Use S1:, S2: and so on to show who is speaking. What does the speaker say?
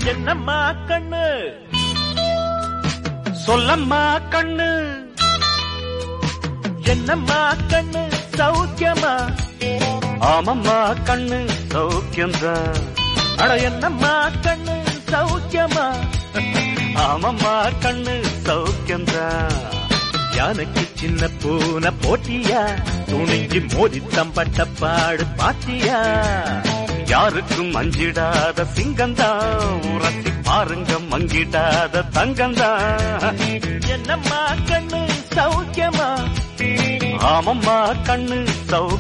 S1: என்னம்மா கண்ணு சொல்லம்மா கண்ணு என்னம்மா கண்ணு சௌக்கியமா
S2: ஆமம்மா கண்ணு சௌக்கியம்தான்
S1: அட என்னம்மா கண்ணு சௌக்கியமா
S2: ஆமம்மா கண்ணு சௌக்கியம்தான்
S1: யானைக்கு சின்ன பூனை போட்டியா துணிஞ்சு மோதி தம்பட்ட பாடு பாத்தியா
S2: யாருக்கும் அஞ்சிடாத சிங்கந்தான் உரசி பாருங்க மங்கிடாத தங்கந்தான்
S1: என்னம்மா கண்ணு சௌக்கியமா
S2: ஆமம்மா கண்ணு சௌ